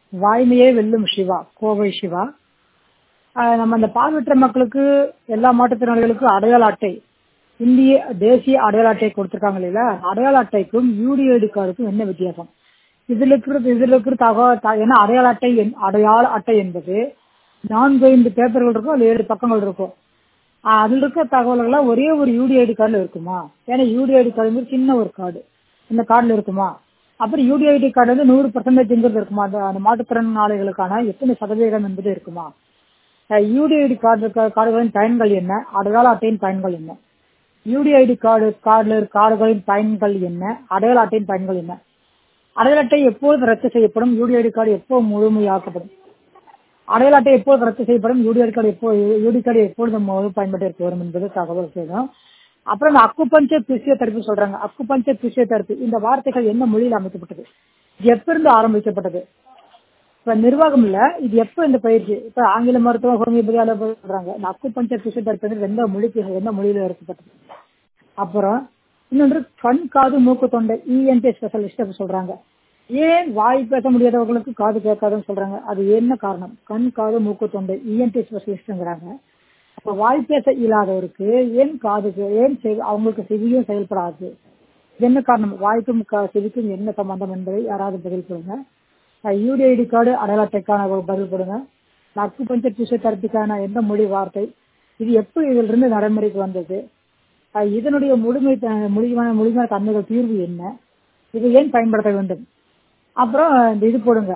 வாய்மையே வெல்லும் சிவா கோவை சிவா ஆஹ் நம்ம அந்த பார்வையற்ற மக்களுக்கு எல்லா மாற்றுத்திறனாளிகளுக்கும் அடையாள அட்டை இந்திய தேசிய அடையாள அட்டை கொடுத்திருக்காங்க இல்லையா அடையாள அட்டைக்கும் யூடிஐடி கார்டுக்கும் என்ன வித்தியாசம் இதுல இருக்கிறது இதுல இருக்கிற தகவல் த- ஏன்னா அடையாள அட்டை என்- அடையாள அட்டை என்பது நான்கு ஐந்து பேப்பர்கள் இருக்கும் அதுல ஏழு பக்கங்கள் இருக்கும் ஆஹ் அதுல இருக்க தகவல்கள்லாம் ஒரே ஒரு யூடிஐடி கார்டுல இருக்குமா ஏன்னா யூடிஐடி கார்டு வந்து சின்ன ஒரு கார்டு இந்த கார்டுல இருக்குமா அப்புறம் யூடிஐடி கார்டு வந்து நூறு பர்சன்டேஜ்ங்கிறது இருக்குமா அந்த அந்த மாற்றுத்திறனாளிகளுக்கான எத்தனை சதவீதம் என்பது இருக்குமா யூடிஐடி கார்டு கார்டுகளின் பயன்கள் என்ன அடையாள அட்டையின் பயன்கள் என்ன யூடிஐடி கார்டு கார்டுல கார்டுகளின் பயன்கள் என்ன அடையாள அட்டையின் பயன்கள் என்ன அடையாள அட்டை எப்போது ரத்து செய்யப்படும் யூடிஐடி கார்டு எப்போ முழுமையாக்கப்படும் அடையாள அட்டை எப்போது ரத்து செய்யப்படும் யூடிஐடி கார்டு எப்போ யூடி கார்டு எப்பொழுது முழு பயன்பாட்டிற்கு வரும் என்பது தகவல் செய்யணும் அப்புறம் இந்த அக்குபஞ்சர் பிசியோதெரபி சொல்றாங்க அக்குபஞ்சர் பிசியோதெரபி இந்த வார்த்தைகள் என்ன மொழியில் அமைக்கப்பட்டது இது எப்பிருந்து ஆரம்பிக்கப்பட்டது இப்ப நிர்வாகம் இல்ல இது எப்ப இந்த பயிற்சி இப்ப ஆங்கில மருத்துவம் ஹோமியோபதி அலோபதி சொல்றாங்க இந்த அக்குபஞ்சர் பிசியோதெரபி எந்த மொழிக்கு எந்த மொழியில இருக்கப்பட்டது அப்புறம் இன்னொன்று கண் காது மூக்கு தொண்டை இஎன்டி ஸ்பெஷலிஸ்ட் அப்படி சொல்றாங்க ஏன் வாய் பேச முடியாதவர்களுக்கு காது கேட்காதுன்னு சொல்றாங்க அது என்ன காரணம் கண் காது மூக்கு தொண்டை இஎன்டி ஸ்பெஷலிஸ்ட்ங்கிறாங்க அப்ப வாய் பேச இயலாதவருக்கு ஏன் காதுக்கு ஏன் செவி- அவங்களுக்கு செவியும் செயல்படாது இது என்ன காரணம் வாய்க்கும் க- செவிக்கும் என்ன சம்பந்தம் என்பதை யாராவது பதில் கொடுங்க யூடிஐடி கார்டு அடையாள அட்டைக்கான ஒரு பதில் கொடுங்க நக்கு பஞ்சர் பிசியோதெரபிக்கான எந்த மொழி வார்த்தை இது எப்படி இதுல இருந்து நடைமுறைக்கு வந்தது அஹ் இதனுடைய முழுமை த- முழுமையான முழுமையான தன்மைகள் தீர்வு என்ன இது ஏன் பயன்படுத்த வேண்டும் அப்புறம் இந்த இது போடுங்க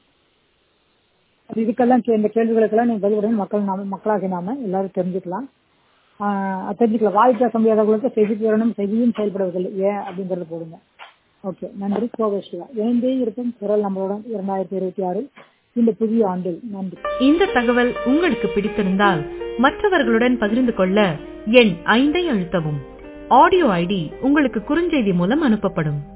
இதுக்கெல்லாம் கே- இந்த கேள்விகளுக்கெல்லாம் நீங்க பதில் கொடுங்க மக்கள் நாம மக்களாகி நாம எல்லாரும் தெரிஞ்சுக்கலாம் ஆஹ் தெரிஞ்சுக்கலாம் வாய் பேச முடியாதவங்களுக்கு செவி திறனும் செவியும் செயல்படுவதில்லை ஏன் அப்படிங்கறத போடுங்க ஓகே நன்றி கோவை சிவா இணைந்தே இருக்கும் குரல் நம்மளுடன் இரண்டாயிரத்தி இருபத்தி ஆறு இந்த புதிய ஆண்டில் நன்றி இந்த தகவல் உங்களுக்கு பிடித்திருந்தால் மற்றவர்களுடன் பகிர்ந்து கொள்ள எண் ஐந்தை அழுத்தவும் ஆடியோ ஐடி உங்களுக்கு குறுஞ்செய்தி மூலம் அனுப்பப்படும்